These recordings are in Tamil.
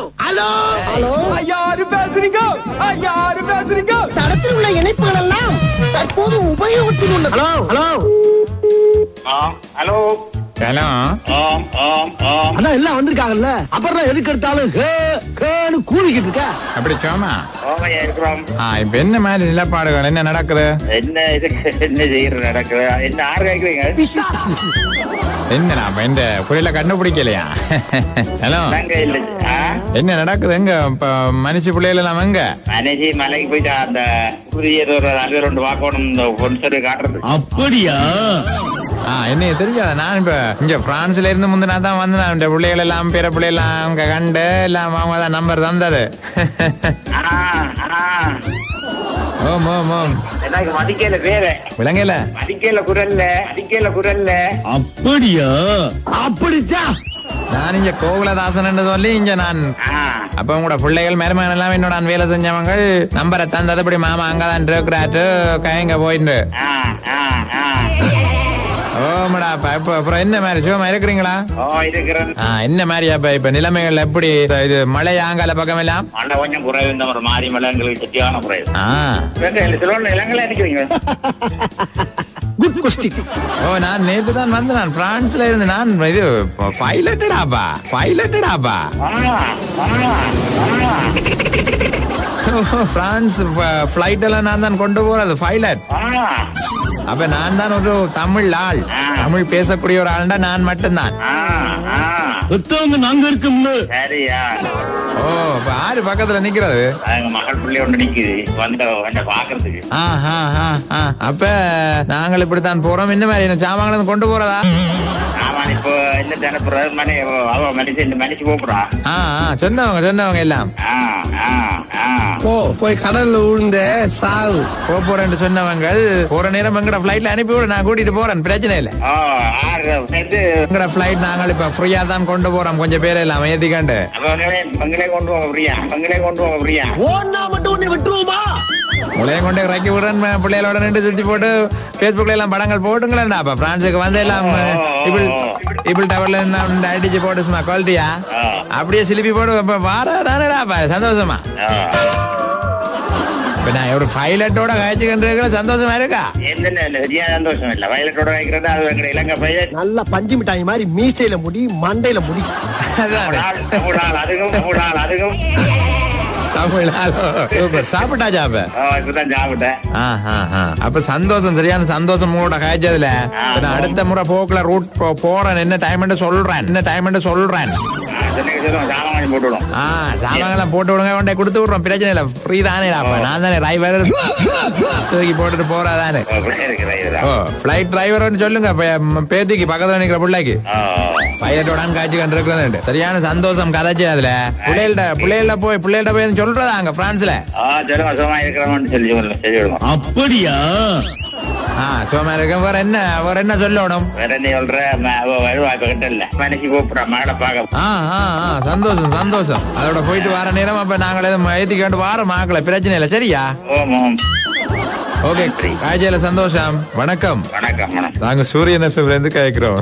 ஹலோ ஹலோ யாரு பேசுறீங்க யாரு பேசுறீங்க தடத்தில் உள்ள இணைப்புகள் எல்லாம் தற்போது உபயோகத்தில் உள்ளது ஹலோ ஹலோ ஆம் ஹலோ ஹலோ ஆம் ஆம் ஆம் அதான் எல்லாம் வந்திருக்காங்கல்ல அப்புறம் எதுக்கு எடுத்தாலும் ஹே ஹேன்னு கூவிக்கிட்டு இருக்க அப்படி சோமா ஓமையா இருக்கிறோம் ஆ இப்ப என்ன மாதிரி நிலப்பாடுகள் என்ன நடக்குது என்ன இது என்ன செய்யறது நடக்குது என்ன ஆறு கேட்குறீங்க என்னடா அப்ப இந்த புரியல கண்டுபிடிக்கலையா ஹலோ நாங்க இல்ல ஆ என்ன நடக்குது எங்க இப்ப மனுஷி பிள்ளைகள் எல்லாம் எங்க மனைவி மலைக்கு போயிட்டு அந்த புதிய ஏதோ ஒரு நாலு ரெண்டு வாக்கணும் இந்த பொன்சரு காட்டுறது அப்படியா ஆ என்ன தெரியாத நான் இப்ப இங்க பிரான்ஸ்ல இருந்து முந்தினா தான் வந்து நான் இந்த பிள்ளைகள் எல்லாம் பிற பிள்ளை எல்லாம் அங்க கண்டு எல்லாம் அவங்க தான் நம்பர் தந்தது ஆ ஆ ஓம் ஓம் ஓம் எனக்கு மதிக்கல பேரு விளங்கல மதிக்கல குரல்ல மதிக்கல குரல்ல அப்படியா அப்படித்தான் நான் இங்க கோகுலதாசன் சொல்லி இங்க நான் ஆ அப்ப உங்களோட பிள்ளைகள் மருமகன் எல்லாம் என்னோட வேலை செஞ்சவங்க நம்பரை தந்தது இப்படி மாமா அங்கதான் இருக்கிறாரு கைங்க போயிட்டு ஆ ஆ ஆ ஓமடா அப்ப இப்ப அப்புறம் என்ன மாதிரி சுகமா இருக்கிறீங்களா ஓ இருக்கிறேன் ஆ என்ன மாதிரி அப்ப இப்ப நிலைமைகள் எப்படி இது மழை ஆங்கால பக்கம் எல்லாம் மழை கொஞ்சம் குறைவு இந்த ஒரு மாறி மலை எங்களுக்கு சத்தியான குறைவு ஆ சில இளங்களை அடிக்கிறீங்க குட் கொஸ்டின் ஓ நான் நேத்து தான் வந்து நான் பிரான்ஸ்ல இருந்து நான் இது பைலட்டடாப்பா பைலட்டடாப்பா ஆ ஆ ஆ பிரான்ஸ் ஃபிளைட் எல்லாம் நான் தான் கொண்டு போறது பைலட் ஆ அப்ப நான் தான் ஒரு தமிழ் ஆள் தமிழ் பேசக்கூடிய ஒரு ஆள்டா நான் மட்டும்தான் ஆ ஆ புத்தவங்க நாங்க இருக்கோம்னு சரியா ஓ இப்ப ஆறு பக்கத்துல நிக்கிறது எங்க மகள் பிள்ளை ஒன்று நிக்குது வந்த என்ன பாக்குறதுக்கு ஆ, ஆ, ஆ, ஆ. அப்ப நாங்கள் இப்படித்தான் போறோம் இந்த மாதிரி என்ன சாமான்கள் கொண்டு போறதா ஆமா இப்போ என்ன தனப்புற மணி அவ மனுஷன் இந்த மனுஷி கூப்பிடுறா ஆ ஆ சொன்னவங்க சொன்னவங்க எல்லாம் ஆ ஆ ஆ போ போய் கடல்ல விழுந்த சாவு போக போறேன்னு சொன்னவங்க போற நேரம் எங்கட ஃபிளைட்ல அனுப்பி விட நான் கூட்டிட்டு போறேன் பிரச்சனை இல்லை ஓ ஆறு இது எங்கட ஃபிளைட் நாங்கள் இப்ப ஃப்ரீயா தான் கொண்டு போறோம் கொஞ்சம் பேர் எல்லாம் ஏத்திக்காண்டு அப்ப உங்களே உங்களே கொண்டு போக பிரியா உங்களே கொண்டு போக பிரியா ஓன்னா மட்டும் உன்னை விட்டுருவோமா உங்களையும் கொண்டு இறக்கி விடுறேன் ம- பிள்ளைகளோட நின்று சுத்தி போட்டு பேஸ்புக்ல எல்லாம் படங்கள் போட்டுங்களேன்டா அப்ப பிரான்ஸுக்கு வந்து எல்லாம் இபிள் இபிள் டவர்ல என்ன அடிச்சு போட்டு சும்மா குவாலிட்டியா ஆ. அப்படியே சிலிப்பி போட்டு இப்ப வார தானடா அப்ப சந்தோஷமா ஆ. இப்ப நான் ஒரு பைலட்டோட காய்ச்சிக்கிட்டு இருக்கிற சந்தோஷமா இருக்கா என்ன இல்ல சரியா சந்தோஷம் இல்ல வயலட்டோட வைக்கிறது அது எங்க இலங்கை பையன் நல்ல பஞ்சு மிட்டாய் மாதிரி மீசையில முடி மண்டையில முடி அதான் தமிழால் தமிழால் அதுக்கும் தமிழால் அதுக்கும் தமிழ் சூப்பர் சாப்பிட்டாச்சா அப்ப ஓ, இப்பதான் சாப்பிட்டேன் ஆ, ஆ, ஆ. அப்ப சந்தோஷம் சரியான சந்தோஷம் உங்களோட காய்ச்சதுல இப்ப நான் அடுத்த முறை போக்குல ரூட் போறேன் என்ன டைம் சொல்றேன் என்ன டைம் சொல்றேன் ஆ, சொன்னீங்க சொல்லுங்க சாமான் கொஞ்சம் போட்டு விடும் ஆ சாமான்லாம் போட்டு விடுங்க கொண்டே கொடுத்து விடுறோம் பிரச்சனை இல்ல ஃப்ரீ தானே அப்ப நான் தானே டிரைவர் தூக்கி போட்டுட்டு போறாதானே இருக்கிறேன் ஓ ஃபிளைட் டிரைவர்னு சொல்லுங்க பே- ம், பேத்திக்கு பக்கத்துல நிக்கிற பிள்ளைக்கு ஓ பைலட்டோட காய்ச்சி கண்டிருக்கிறது சரியான சந்தோஷம் கதைச்சு அதுல பிள்ளைகள்ட பிள்ளைகள்ட போய் பிள்ளைகள்ட போய் சொல்றதா அங்க பிரான்ஸ்ல ஆ சொல்லுங்க சுகமா இருக்கிறவன் சொல்லி சொல்லுங்க சொல்லி விடுங்க அப்படியா ஆ சும்மா இருக்க வேற என்ன வேற என்ன சொல்லணும் வேற என்ன சொல்ற ம- அவ வருவா இப்ப கிட்ட இல்ல மனுஷி கூப்பிடுறா மகளை பார்க்க ஆ ஆ ஆ சந்தோஷம் சந்தோஷம் அதோட போயிட்டு வர நேரம் அப்ப நாங்கள் எதுவும் ஏத்தி கேட்டு வார மாக்கல பிரச்சனை இல்லை சரியா ஓம் ஓம் ஓகே காய்ச்சல சந்தோஷம் வணக்கம் வணக்கம் வணக்கம் நாங்க சூரியன் எஃப்எம்ல இருந்து கேட்கிறோம்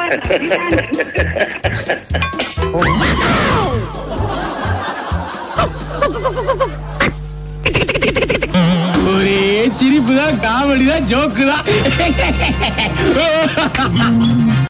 ஒரே சிரிப்பு தான் காமெடி தான் ஜோக்கு தான்